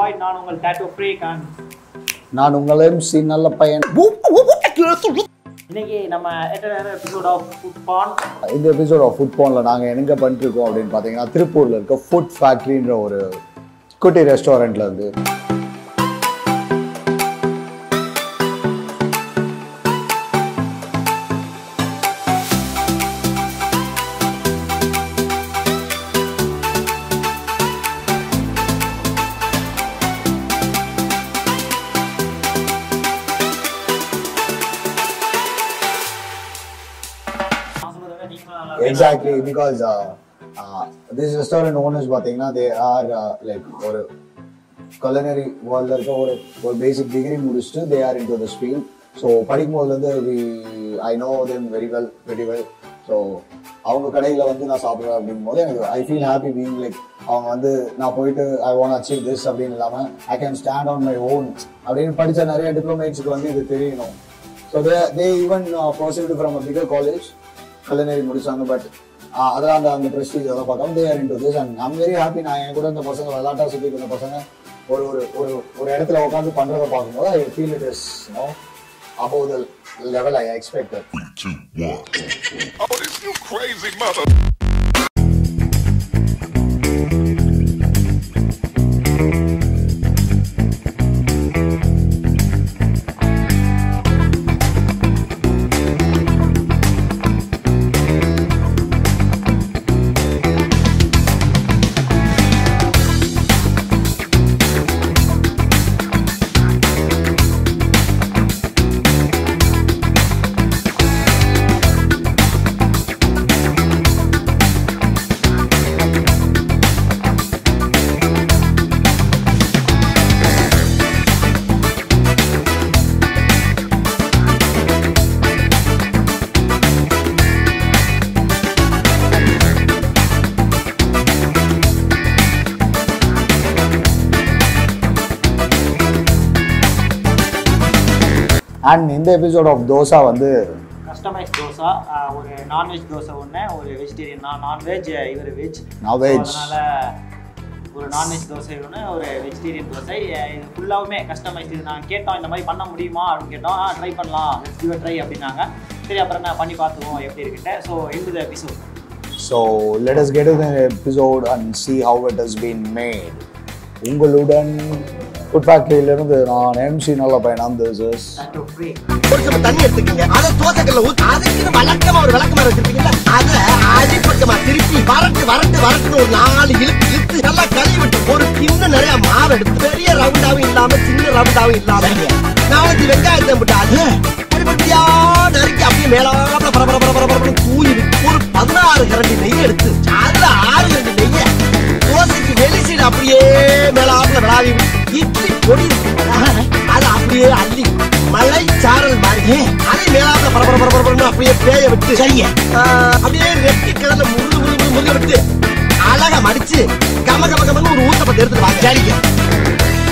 Void நான் உங்கள் டேட்டோ freak and நான் உங்கள் எம்சி நல்ல பையன் இன்னைக்கு நம்ம எபிசோட் ஆஃப் ஃபுட் பான் இந்த எபிசோட் ஆஃப் ஃபுட் பானில் நாங்கள் எங்க பண்ணிருக்கோம் அப்படின்னு பார்த்தீங்கன்னா திருப்பூரில் இருக்க ஃபுட் ஃபேக்ட்ரின்ற ஒரு குட்டி ரெஸ்டாரண்ட்ல இருந்து நான் சொன்னதை விட நீங்களும் நல்லா exactly because this restaurant owners பார்த்தீங்கன்னா தே ஆர் லைக் ஒரு culinary வேர்ல்டில் இருக்க ஒரு ஒரு பேசிக் டிகிரி முடிச்சுட்டு they are into the field so படிக்கும் போதுலேருந்து we I know them very well very well so அவங்க கடையில் வந்து நான் சாப்பிட்றேன் அப்படிங்கும் போது எனக்கு I feel happy being like அவங்க வந்து நான் போயிட்டு ஐ வாண்ட் அச்சீவ் திஸ் அப்படின்னு இல்லாமல் I can stand on my own அப்படின்னு படித்த நிறைய டிப்ளமேட்ஸுக்கு வந்து இது தெரியணும் so they they even proceeded from a bigger college கலைநெறி முடிச்சாங்க பட் அதெல்லாம் அந்த அந்த ப்ரெஸ்டீஜ் அதெல்லாம் பார்க்காம they are into this and I'm very happy நான் என் கூட இந்த பசங்க விளாட்டா சுற்றி இருந்த பசங்க ஒரு ஒரு ஒரு ஒரு இடத்துல உட்காந்து பண்றதை பார்க்கும்போது I feel it is no above the level I expected. two, one. Oh, this you crazy mother. And இந்த எபிசோட் ஆஃப் தோசா வந்து கஸ்டமைஸ் தோசை ஆஹ் ஒரு நான்வெஜ் தோசை ஒன்று ஒரு வெஜிடேரியன் நான் நான்வெஜ் இவர் வெஜ் நான் veg. அதனால ஒரு நான்வெஜ் தோசை ஒன்று ஒரு வெஜிடேரியன் தோசை அஹ் இது ஃபுல்லாகவுமே கஸ்டமைஸ் இது நாங்கள் கேட்டோம் இந்த மாதிரி பண்ண முடியுமா அப்படின்னு கேட்டோம் ஆ ட்ரை பண்ணலாம் லெட்ஸ் கிவ் ட்ரை அப்படின்னாங்க சரி அப்புறம் நான் பண்ணி பார்த்துக்குவோம் எப்படி இருக்குன்ட்டு so in the episode so let us get the episode and see how it has been made உங்களுடன் ஃபுட் ஃபேக்ட்ரியிலிருந்து நான் எம்சி நல்ல பையன் திஸ் இஸ் டேட்டோ ஃப்ரீ ஒரு கப் தண்ணி எடுத்துக்கங்க அத தோசைக்கல்ல ஊத்தி அதுக்கு வழக்கமா ஒரு விளக்கமா வச்சிருப்பீங்கல்ல அத அடிப்பக்கமா திருப்பி வரட்டு வரட்டு வரட்டுன்னு ஒரு நாலு இழுத்து இழுத்து நல்லா கழுவி விட்டு ஒரு கிண்ண நிறைய மாவு எடுத்து பெரிய ரவுண்டாவும் இல்லாம சின்ன ரவுண்டாவும் இல்லாம நாலஞ்சு வெங்காயத்தை போட்டு அது படிப்படியா நறுக்கி அப்படியே மேலாப்ல பர பர பர பர பரன்னு தூவி விட்டு ஒரு பதினாறு கரண்டி நெய் எடுத்து அதுல ஆறு கரண்டி நெய்ய தோசைக்கு வெளி சைடு அப்படியே மேலாப்ல விளாவி விட்டு இட்லி பொடி இருக்குல்ல, அதை அப்படியே அள்ளி மலை சாரல் மாதிரி அதை மேலாப்ல பரபர பரபர பரபரன்னு அப்படியே பேய விட்டு செய்ய அப்படியே ரெட்டி கடல முருகு முருகு முருக விட்டு அழகா மடிச்சு கம கம கமன்னு ஒரு ஊத்தப்பத்தை எடுத்துட்டு வாங்க ஜாலிக்க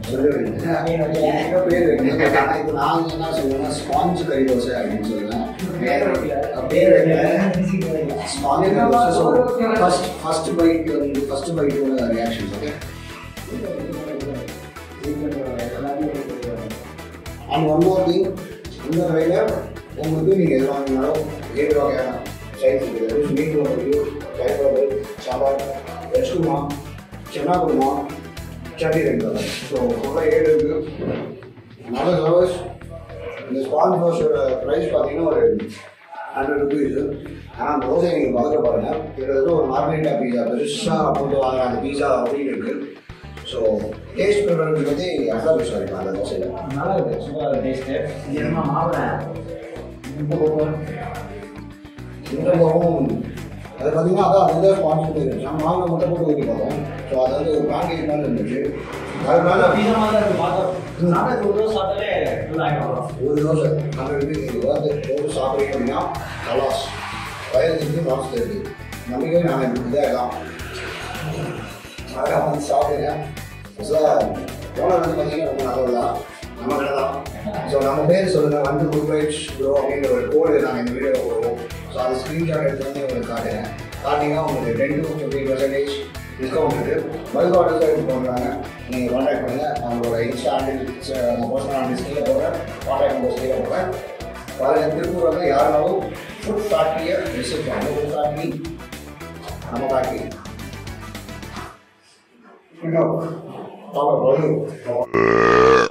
என்ன பேர் வைக்கணும் But ஆனா இப்போ நாங்க என்ன சொல்லுவோம்னா ஸ்பாஞ்ச் கறி தோசை அப்படின்னு சொல்லுவேன் பேர் வைக்கல ஸ்பாஞ்ச் கறி dosa so first first bite வந்து ஃபர்ஸ்ட் பைட்டோட reaction okay and one more thing இந்த வகையில் உங்களுக்கு நீங்கள் எது வாங்கினாலும் ஏழு வகையான சைஸ் இருக்குது மீன் குழம்பு ரைஸ் குழம்பு சாம்பார் வெஜ் குருமா சென்னா குருமா சட்னி ரெண்டு ஸோ ஃபுல்லாக ஏழு இருக்குது நல்ல சர்வீஸ் இந்த ஸ்பாஞ்ச் தோசையோட ப்ரைஸ் பார்த்தீங்கன்னா ஒரு ஹண்ட்ரட் ருபீஸ் ஆனால் அந்த தோசை நீங்கள் பார்க்க பாருங்க கிட்டத்தட்ட ஒரு மார்கரிட்டா பீஸா பெருசாக போட்டு வாங்குற அந்த பீஸா அப்படின்னு இருக்குது ஸோ டேஸ்ட் ப்ரிஃபரன்ஸ் பற்றி அசார் விசாரிப்பேன் அந்த தோசையில் நல்லா இருக்கு சூப்பராக டேஸ்ட்டு என்ன மாவுல இந்த பக்கம் அது பார்த்தீங்கன்னா அதான் அதுதான் ஸ்பான்சர் போயிருக்கு நம்ம வாங்க முட்டை போட்டு ஊற்றி பார்த்தோம் ஸோ அது வந்து ஒரு பேங்கேஜ் மாதிரி இருந்துச்சு அது மேலே பீஸா மாதிரி தான் இருக்கு பார்த்தா நானே ஒரு தோசை சாப்பிட்டாலே நல்லா ஆகிடும் ஒரு தோசை ஹண்ட்ரட் ருபீஸ் நீங்கள் வந்து தோசை சாப்பிட்றீங்க அப்படின்னா கலாஸ் வயதுக்கு மாசு தெரியுது நம்பிக்கை நான் இதாக தான் அழகாக வந்து சாப்பிடுங்க சார் ஓனர் வந்து பார்த்தீங்கன்னா ரொம்ப நல்லது தான் நம்ம கடை தான் ஸோ நம்ம பேர் சொல்லுங்கள் வந்து குட் வைட்ஸ் ப்ரோ அப்படிங்கிற ஒரு கோடு நாங்கள் இந்த வீடியோவில் போடுவோம் ஸோ அது ஸ்க்ரீன்ஷாட் எடுத்து வந்து உங்களுக்கு காட்டுறேன் காட்டிங்கன்னா உங்களுக்கு ten to fifty percentage discount இருக்குது பல்க் ஆர்டர்ஸ் எடுத்து பண்ணுறாங்க நீங்கள் காண்டாக்ட் பண்ணுங்கள் அவங்களோட இன்ஸ்டா ஹேண்டில் பர்சனல் ஹேண்டில் ஸ்கீழே போடுறேன் காண்டாக்ட் நம்பர் ஸ்கீழே போடுறேன் பாருங்க திருப்பூர் வந்து யாருனாலும் ஃபுட் ஃபேக்ட்ரியை விசிட் பண்ணுங்க ஃபுட் ஃபேக்ட்ரி நம்ம ஃபேக்ட்ரி இன்னும் பாப்பா